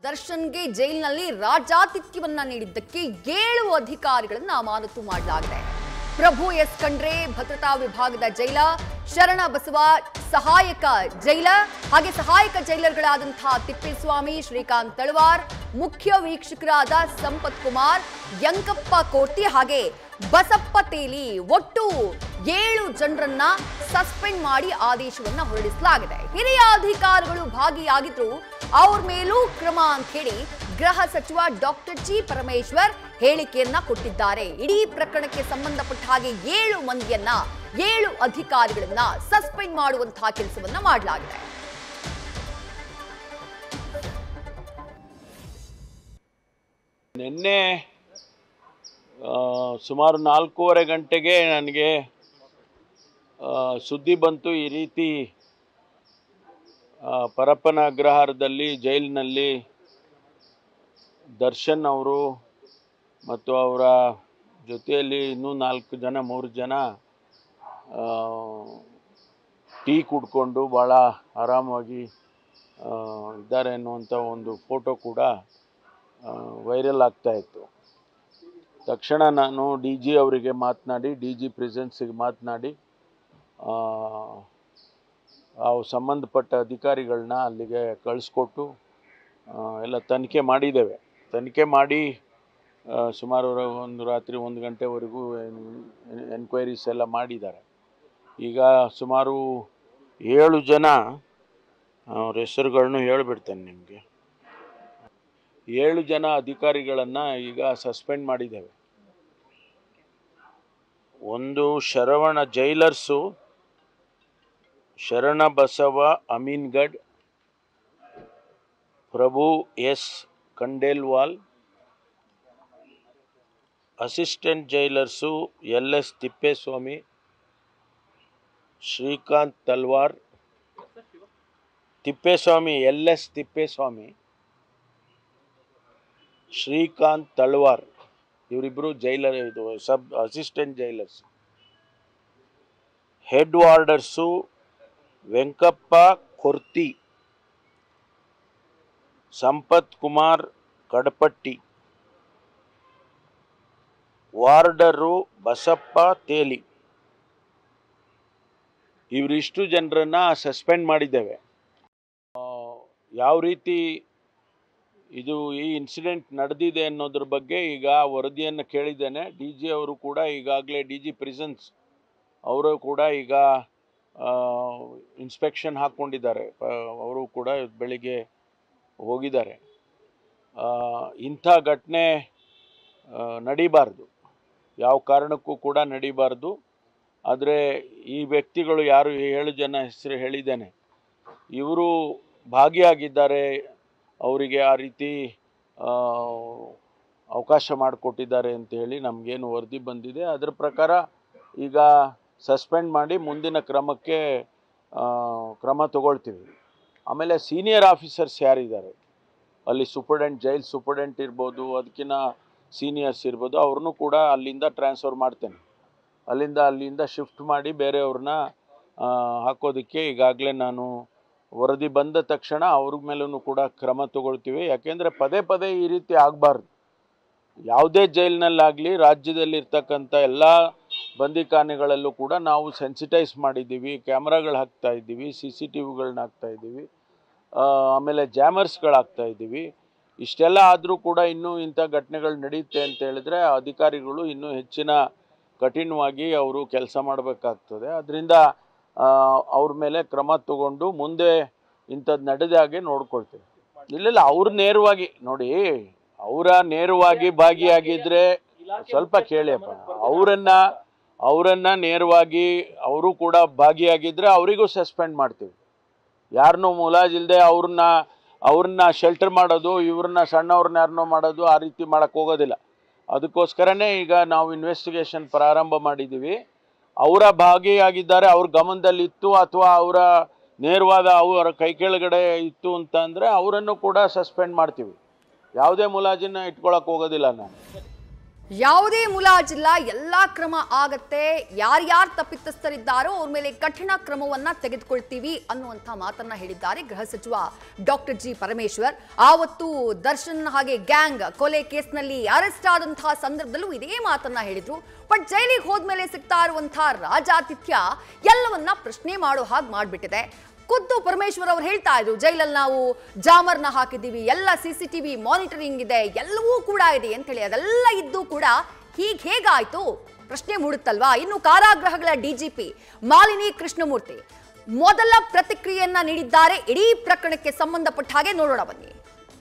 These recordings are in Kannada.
ದರ್ಶನ್ಗೆ ಜೈಲಿನಲ್ಲಿ ರಾಜಾತಿಥ್ಯವನ್ನ ನೀಡಿದ್ದಕ್ಕೆ ಏಳು ಅಧಿಕಾರಿಗಳನ್ನ ಅಮಾನತು ಮಾಡಲಾಗಿದೆ ಪ್ರಭು ಎಸ್ ಖಂಡ್ರೆ ಭದ್ರತಾ ವಿಭಾಗದ ಜೈಲ ಶರಣ ಬಸವ ಸಹಾಯಕ ಜೈಲ ಹಾಗೆ ಸಹಾಯಕ ಜೈಲರ್ಗಳಾದಂತಹ ತಿಪ್ಪೇಸ್ವಾಮಿ ಶ್ರೀಕಾಂತ್ ತಳವಾರ್ ಮುಖ್ಯ ವೀಕ್ಷಕರಾದ ಸಂಪತ್ ಕುಮಾರ್ ಯಂಕಪ್ಪ ಕೋರ್ತಿ ಹಾಗೆ ಬಸಪ್ಪ ತೇಲಿ ಒಟ್ಟು ಏಳು ಜನರನ್ನ ಸಸ್ಪೆಂಡ್ ಮಾಡಿ ಆದೇಶವನ್ನ ಹೊರಡಿಸಲಾಗಿದೆ ಹಿರಿಯ ಅಧಿಕಾರಿಗಳು ಭಾಗಿಯಾಗಿದ್ರು ಅವ್ರ ಮೇಲೂ ಕ್ರಮ ಅಂತ ಹೇಳಿ ಗೃಹ ಸಚಿವ ಡಾಕ್ಟರ್ ಜಿ ಪರಮೇಶ್ವರ್ ಹೇಳಿಕೆಯನ್ನ ಕೊಟ್ಟಿದ್ದಾರೆ ಇಡೀ ಪ್ರಕರಣಕ್ಕೆ ಸಂಬಂಧಪಟ್ಟ ಹಾಗೆ ಏಳು ಮಂದಿಯನ್ನ ಏಳು ಅಧಿಕಾರಿಗಳನ್ನ ಸಸ್ಪೆಂಡ್ ಮಾಡುವಂತಹ ಕೆಲಸವನ್ನ ಮಾಡಲಾಗಿದೆ ನಿನ್ನೆ ಆ, ಸುಮಾರು ನಾಲ್ಕೂವರೆ ಗಂಟೆಗೆ ನನಗೆ ಆ, ಸುದ್ದಿ ಬಂತು ಈ ರೀತಿ ಆ, ಪರಪ್ಪನ ಅಗ್ರಹಾರದಲ್ಲಿ ಜೈಲಿನಲ್ಲಿ ದರ್ಶನ್ ಅವರು ಮತ್ತು ಅವರ ಜೊತೆಯಲ್ಲಿ ಇನ್ನೂ ನಾಲ್ಕು ಜನ ಮೂರು ಜನ ಆ, ಟೀ ಕುಡ್ಕೊಂಡು ಭಾಳ ಆರಾಮವಾಗಿ ಆ, ಇದ್ದಾರೆ ಅನ್ನುವಂಥ ಒಂದು ಫೋಟೋ ಕೂಡ ವೈರಲ್ ಆಗ್ತಾ ಇತ್ತು ತಕ್ಷಣ ನಾನು ಡಿ ಜಿ ಅವರಿಗೆ ಮಾತನಾಡಿ ಡಿ ಜಿ ಪ್ರೆಸೆನ್ಸಿಗೆ ಮಾತನಾಡಿ ಆ, ಆ ಸಂಬಂಧಪಟ್ಟ ಅಧಿಕಾರಿಗಳನ್ನ ಅಲ್ಲಿಗೆ ಕಳಿಸ್ಕೊಟ್ಟು ಆ, ಎಲ್ಲ ತನಿಖೆ ಮಾಡಿದ್ದೇವೆ ತನಿಖೆ ಮಾಡಿ ಆ, ಸುಮಾರು ಒಂದು ರಾತ್ರಿ ಒಂದು ಗಂಟೆವರೆಗೂ ಎನ್ಕ್ವೈರೀಸ್ ಎಲ್ಲ ಮಾಡಿದ್ದಾರೆ ಈಗ ಸುಮಾರು ಏಳು ಜನ ಅವ್ರ ಹೆಸರುಗಳನ್ನು ಹೇಳಿಬಿಡ್ತೇನೆ ನಿಮಗೆ ಏಳು ಜನ ಅಧಿಕಾರಿಗಳನ್ನು ಈಗ ಸಸ್ಪೆಂಡ್ ಮಾಡಿದ್ದೇವೆ ಒಂದು Saravana jailers Sharana Basava Amingad Prabhu S Khandelwal assistant jailers L S Thippeswamy Srikanth Talwar Thippeswamy L S Thippeswamy Srikanth Talwar ಇವರಿಬ್ಬರು ಜೈಲರ್ ಇದು sub assistant jailers head warders Venkappa Korthi Sampath Kumar Kadapatti warder Basappa Teli ಇವರಿಷ್ಟು ಜನರನ್ನ ಸಸ್ಪೆಂಡ್ ಮಾಡಿದ್ದೇವೆ ಆ, ಯಾವ ರೀತಿ ಇದು ಈ ಇನ್ಸಿಡೆಂಟ್ ನಡೆದಿದೆ ಅನ್ನೋದ್ರ ಬಗ್ಗೆ ಈಗ ವರದಿಯನ್ನು ಕೇಳಿದ್ದೇನೆ ಡಿ ಜಿ ಅವರು ಕೂಡ ಈಗಾಗಲೇ ಡಿ ಜಿ ಪ್ರಿಸನ್ಸ್ ಅವರು ಕೂಡ ಈಗ ಇನ್ಸ್ಪೆಕ್ಷನ್ ಹಾಕ್ಕೊಂಡಿದ್ದಾರೆ ಅವರು ಕೂಡ ಬೆಳಿಗ್ಗೆ ಹೋಗಿದ್ದಾರೆ ಆ, ಇಂಥ ಘಟನೆ ಆ, ನಡೀಬಾರ್ದು ಯಾವ ಕಾರಣಕ್ಕೂ ಕೂಡ ನಡೀಬಾರ್ದು ಆದರೆ ಈ ವ್ಯಕ್ತಿಗಳು ಯಾರು ಏಳು ಜನ ಹೆಸರು ಹೇಳಿದ್ದೇನೆ ಇವರು ಭಾಗಿಯಾಗಿದ್ದಾರೆ ಅವರಿಗೆ ಆ ರೀತಿ ಆ, ಅವಕಾಶ ಮಾಡಿಕೊಟ್ಟಿದ್ದಾರೆ ಅಂತ ಹೇಳಿ ನಮಗೇನು ವರದಿ ಬಂದಿದೆ ಅದರ ಪ್ರಕಾರ ಈಗ ಸಸ್ಪೆಂಡ್ ಮಾಡಿ ಮುಂದಿನ ಕ್ರಮಕ್ಕೆ ಆ, ಕ್ರಮ ತಗೊಳ್ತೀವಿ ಆಮೇಲೆ ಸೀನಿಯರ್ ಆಫೀಸರ್ಸ್ ಯಾರಿದ್ದಾರೆ ಅಲ್ಲಿ ಸೂಪರ್ಡೆಂಟ್ ಜೈಲ್ ಸೂಪರ್ಡೆಂಟ್ ಇರ್ಬೋದು ಅದಕ್ಕಿಂತ ಸೀನಿಯರ್ಸ್ ಇರ್ಬೋದು ಅವ್ರನ್ನೂ ಕೂಡ ಅಲ್ಲಿಂದ ಟ್ರಾನ್ಸ್ಫರ್ ಮಾಡ್ತೇನೆ ಅಲ್ಲಿಂದ ಅಲ್ಲಿಂದ ಶಿಫ್ಟ್ ಮಾಡಿ ಬೇರೆಯವ್ರನ್ನ ಆ, ಹಾಕೋದಕ್ಕೆ ಈಗಾಗಲೇ ನಾನು ವರದಿ ಬಂದ ತಕ್ಷಣ ಅವ್ರ ಮೇಲೂ ಕೂಡ ಕ್ರಮ ತಗೊಳ್ತೀವಿ ಯಾಕೆಂದರೆ ಪದೇ ಪದೇ ಈ ರೀತಿ ಆಗಬಾರ್ದು ಯಾವುದೇ ಜೈಲಿನಲ್ಲಾಗಲಿ ರಾಜ್ಯದಲ್ಲಿ ಇರ್ತಕ್ಕಂಥ ಎಲ್ಲ ಬಂದಿಖಾನೆಗಳಲ್ಲೂ ಕೂಡ ನಾವು ಸೆನ್ಸಿಟೈಸ್ ಮಾಡಿದ್ದೀವಿ ಕ್ಯಾಮ್ರಾಗಳು ಹಾಕ್ತಾ ಇದ್ದೀವಿ ಸಿ ಸಿ ಟಿ ವಿಗಳನ್ನ ಹಾಕ್ತಾ ಇದ್ದೀವಿ ಆ, ಆಮೇಲೆ ಜಾಮರ್ಸ್ಗಳು ಹಾಕ್ತಾ ಇದ್ದೀವಿ ಇಷ್ಟೆಲ್ಲ ಆದರೂ ಕೂಡ ಇನ್ನೂ ಇಂಥ ಘಟನೆಗಳು ನಡೆಯುತ್ತೆ ಅಂತ ಹೇಳಿದ್ರೆ ಅಧಿಕಾರಿಗಳು ಇನ್ನೂ ಹೆಚ್ಚಿನ ಕಠಿಣವಾಗಿ ಅವರು ಕೆಲಸ ಮಾಡಬೇಕಾಗ್ತದೆ ಅದರಿಂದ ಅವ್ರ ಮೇಲೆ ಕ್ರಮ ತಗೊಂಡು ಮುಂದೆ ಇಂಥದ್ದು ನಡೆದ ಹಾಗೆ ನೋಡ್ಕೊಳ್ತೇವೆ ಇಲ್ಲ ಅವ್ರು ನೇರವಾಗಿ ನೋಡಿ ಅವರ ನೇರವಾಗಿ ಭಾಗಿಯಾಗಿದ್ರೆ ಸ್ವಲ್ಪ ಕೇಳಿಯಪ್ಪ ಅವರನ್ನ ಅವರನ್ನ ನೇರವಾಗಿ ಅವರು ಕೂಡ ಭಾಗಿಯಾಗಿದ್ರೆ ಅವರಿಗೂ ಸಸ್ಪೆಂಡ್ ಮಾಡ್ತೀವಿ ಯಾರನ್ನೂ ಮುಲಾಜಿಲ್ದೆ ಅವ್ರನ್ನ ಅವ್ರನ್ನ ಶೆಲ್ಟರ್ ಮಾಡೋದು ಇವ್ರನ್ನ ಸಣ್ಣವ್ರನ್ನ ಯಾರನ್ನೋ ಮಾಡೋದು ಆ ರೀತಿ ಮಾಡಕ್ಕೆ ಹೋಗೋದಿಲ್ಲ ಅದಕ್ಕೋಸ್ಕರನೇ ಈಗ ನಾವು ಇನ್ವೆಸ್ಟಿಗೇಷನ್ ಪ್ರಾರಂಭ ಮಾಡಿದ್ದೀವಿ ಅವರ ಭಾಗಿಯಾಗಿದ್ದಾರೆ ಅವ್ರ ಗಮನದಲ್ಲಿ ಇತ್ತು ಅಥವಾ ಅವರ ನೇರವಾದ ಅವರ ಕೈ ಕೆಳಗಡೆ ಇತ್ತು ಅಂತ ಅಂದರೆ ಅವರನ್ನು ಕೂಡ ಸಸ್ಪೆಂಡ್ ಮಾಡ್ತೀವಿ ಯಾವುದೇ ಮುಲಾಜಿನ ಇಟ್ಕೊಳಕ್ಕೆ ಹೋಗೋದಿಲ್ಲ ನಾನು ಯಾವುದೇ ಮುಲಾಜಿಲ್ಲ ಎಲ್ಲಾ ಕ್ರಮ ಆಗತ್ತೆ ಯಾರ್ಯಾರು ತಪ್ಪಿತಸ್ಥರಿದ್ದಾರೋ ಅವ್ರ ಮೇಲೆ ಕಠಿಣ ಕ್ರಮವನ್ನ ತೆಗೆದುಕೊಳ್ತೀವಿ ಅನ್ನುವಂಥ ಮಾತನ್ನ ಹೇಳಿದ್ದಾರೆ ಗೃಹ ಸಚಿವ ಡಾಕ್ಟರ್ ಜಿ ಪರಮೇಶ್ವರ್ ಆವತ್ತು ದರ್ಶನ್ ಹಾಗೆ ಗ್ಯಾಂಗ್ ಕೊಲೆ ಕೇಸ್ನಲ್ಲಿ ಅರೆಸ್ಟ್ ಆದಂತಹ ಸಂದರ್ಭದಲ್ಲೂ ಇದೇ ಮಾತನ್ನ ಹೇಳಿದ್ರು ಬಟ್ ಜೈಲಿಗೆ ಹೋದ್ಮೇಲೆ ಸಿಗ್ತಾ ಇರುವಂತಹ ರಾಜಾತಿಥ್ಯ ಎಲ್ಲವನ್ನ ಪ್ರಶ್ನೆ ಮಾಡೋ ಹಾಗೆ ಮಾಡ್ಬಿಟ್ಟಿದೆ ಖುದ್ದು ಪರಮೇಶ್ವರ್ ಅವರು ಹೇಳ್ತಾ ಇದ್ರು ಜೈಲಲ್ಲಿ ನಾವು ಜಾಮರ್ನ ಹಾಕಿದ್ದೀವಿ ಎಲ್ಲ ಸಿ ಸಿ ಟಿವಿ ಮಾನಿಟರಿಂಗ್ ಇದೆ ಎಲ್ಲವೂ ಕೂಡ ಇದೆ ಅಂತ ಹೇಳಿ ಅದೆಲ್ಲ ಇದ್ದು ಕೂಡ ಹೀಗೆ ಹೇಗಾಯ್ತು ಪ್ರಶ್ನೆ ಮೂಡುತ್ತಲ್ವಾ ಇನ್ನು ಕಾರಾಗೃಹಗಳ ಡಿಜಿಪಿ ಮಾಲಿನಿ ಕೃಷ್ಣಮೂರ್ತಿ ಮೊದಲ ಪ್ರತಿಕ್ರಿಯೆಯನ್ನ ನೀಡಿದ್ದಾರೆ ಇಡೀ ಪ್ರಕರಣಕ್ಕೆ ಸಂಬಂಧಪಟ್ಟ ಹಾಗೆ ನೋಡೋಣ ಬನ್ನಿ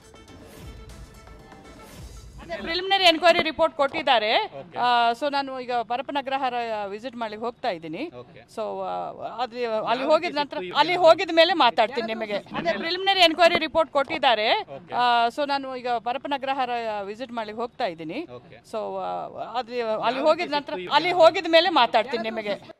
ಪ್ರಿಲಿಮಿನರಿ ಎನ್ಕ್ವೈರಿ ರಿಪೋರ್ಟ್ ಕೊಟ್ಟಿದ್ದಾರೆ ಸೊ ನಾನು ಈಗ ಪರಪನಗ್ರಹಾರ ವಿಸಿಟ್ ಮಾಡ್ಲಿಕ್ಕೆ ಹೋಗ್ತಾ ಇದ್ದೀನಿ ಸೊ ಅದು ಅಲ್ಲಿ ಹೋಗಿದ ನಂತರ ಅಲ್ಲಿ ಹೋಗಿದ ಮೇಲೆ ಮಾತಾಡ್ತೀನಿ ನಿಮಗೆ ಅದೇ ಪ್ರಿಲಿಮಿನರಿ ಎನ್ಕ್ವೈರಿ ರಿಪೋರ್ಟ್ ಕೊಟ್ಟಿದ್ದಾರೆ ಸೊ ನಾನು ಈಗ ಪರಪನಗ್ರಹಾರ ವಿಸಿಟ್ ಮಾಡ್ಲಿಕ್ಕೆ ಹೋಗ್ತಾ ಇದ್ದೀನಿ ಸೊ ಅದು ಅಲ್ಲಿ ಹೋಗಿದ ನಂತರ ಅಲ್ಲಿ ಹೋಗಿದ ಮೇಲೆ ಮಾತಾಡ್ತೀನಿ ನಿಮಗೆ